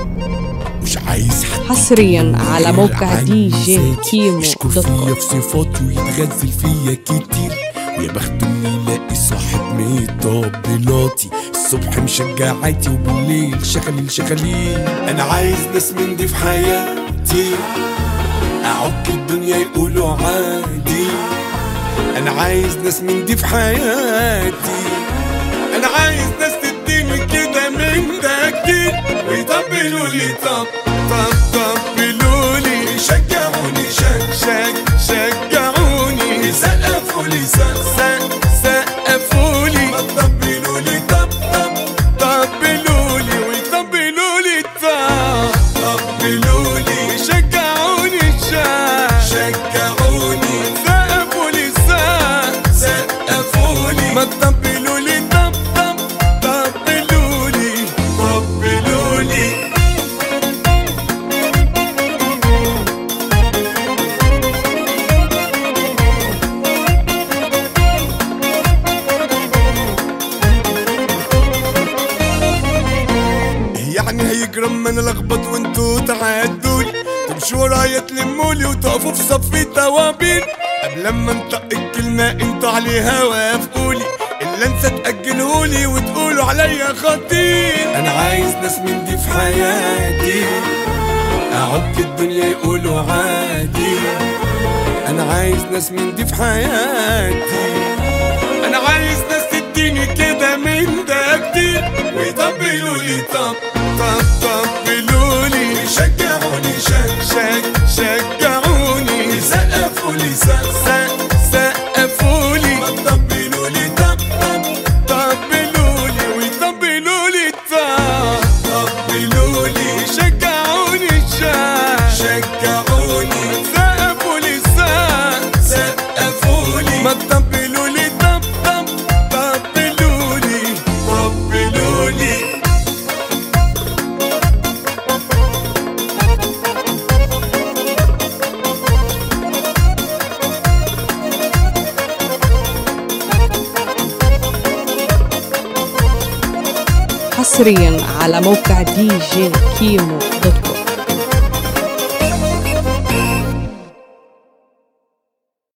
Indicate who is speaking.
Speaker 1: مش عايز حد
Speaker 2: حصريا على
Speaker 1: غير
Speaker 2: موقع
Speaker 1: عني
Speaker 2: دي جي
Speaker 1: ذاتي.
Speaker 2: كيمو
Speaker 1: يشكر
Speaker 2: دوت كوم
Speaker 1: فيا في صفاتي ويتغزل فيا كتير ويا بخته اني يلاقي صاحب مطبلاتي الصبح مشجعاتي وبالليل شغالين شغالين انا عايز ناس من دي في حياتي اعك الدنيا يقولوا عادي انا عايز ناس من دي في حياتي انا عايز ناس تديني كده من ده كتير ويطبلوا لي طب طب طبلوا لي يشجعوني شك شك شجعوني يسقفوا لي سق سق سقفوا لي طبلوا لي طب طب طبلوا لي ويطبلوا لي طب طبلوا لي يشجعوني شك شجعوني سقفوا لي سق سقفوا لي ما تطبلوا لي طب طب طبلوا لي طبلوا لي يعني هيجرم ما انا لخبط وانتوا تعدولي تمشوا ورايا تلمولي وتقفوا في صفي توابين قبل ما انطق الكلمة انتوا عليها وافقولي الا انسى تأجلهولي وتقولوا عليا خطير انا عايز ناس من دي في حياتي اعك الدنيا يقولوا عادي انا عايز ناس من دي في حياتي انا عايز ناس تديني كده من ده كتير ويطبلوا لي طب طب طبلوا لي يشجعوني شك شك شجعوني يسقفوا لي سق سق سقفوا لي طبلوا لي طب طب طبلوا لي ويطبلوا لي طب طبلوا لي يشجعوني شك شجعوني سقفوا لي سق سقفوا لي ما تطبلوا لي طب طب طبلوا لي طبلوا لي
Speaker 2: حصريا على موقع دي جي كيمو دوت كوم